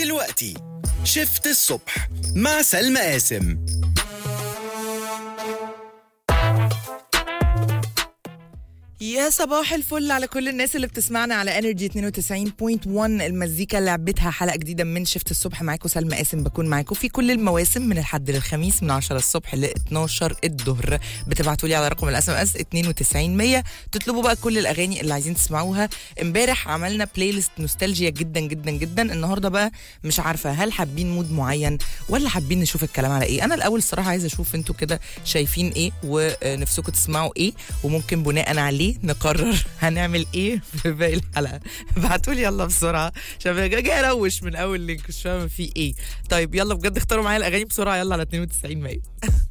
دلوقتي شفت الصبح مع سلمى قاسم يا صباح الفل على كل الناس اللي بتسمعنا على انرجي 92.1 المزيكا لعبتها حلقه جديده من شفت الصبح معاكم سلمى قاسم بكون معاكم في كل المواسم من الحد للخميس من 10 الصبح ل 12 الظهر بتبعتوا لي على رقم الاس ام اس 92100 تطلبوا بقى كل الاغاني اللي عايزين تسمعوها امبارح عملنا بلاي ليست نوستالجيا جدا جدا جدا النهارده بقى مش عارفه هل حابين مود معين ولا حابين نشوف الكلام على ايه انا الاول الصراحه عايزه اشوف انتوا كده شايفين ايه ونفسكم تسمعوا ايه وممكن بناء عليه نقرر هنعمل ايه في باقي الحلقه ابعتوا لي يلا بسرعه عشان جاي اروش من اول لينك مش فاهمه في ايه طيب يلا بجد اختاروا معايا الاغاني بسرعه يلا على 92 مايو